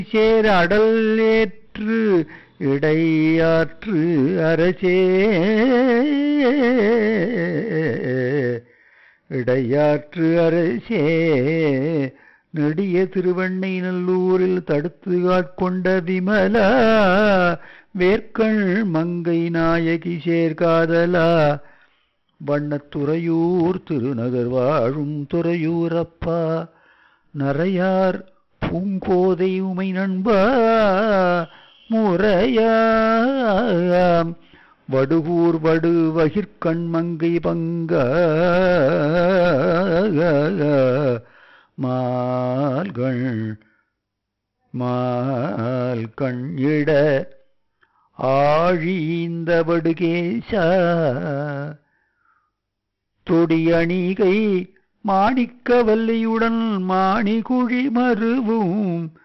சேர் அடல் ஏற்று இடையாற்று அரசே இடையாற்று அரசே நெடிய திருவண்ணை நல்லூரில் தடுத்து ஆட்கொண்ட விமலா வேர்க்கண் மங்கை நாயகி சேர்காதலா வண்ணத்துறையூர் திருநகர் வாழும் துறையூரப்பா நரையார் பூங்கோதை உமை நண்பா முறையாம் வடுகூர் வடு வகிர்கண் மங்கை பங்க மால்கள் மால் கண்ணிட ஆழிந்த வடுகேசா தொடியணிகை மாணிக்க வல்லியுடன் மாணிகுழி மருவும்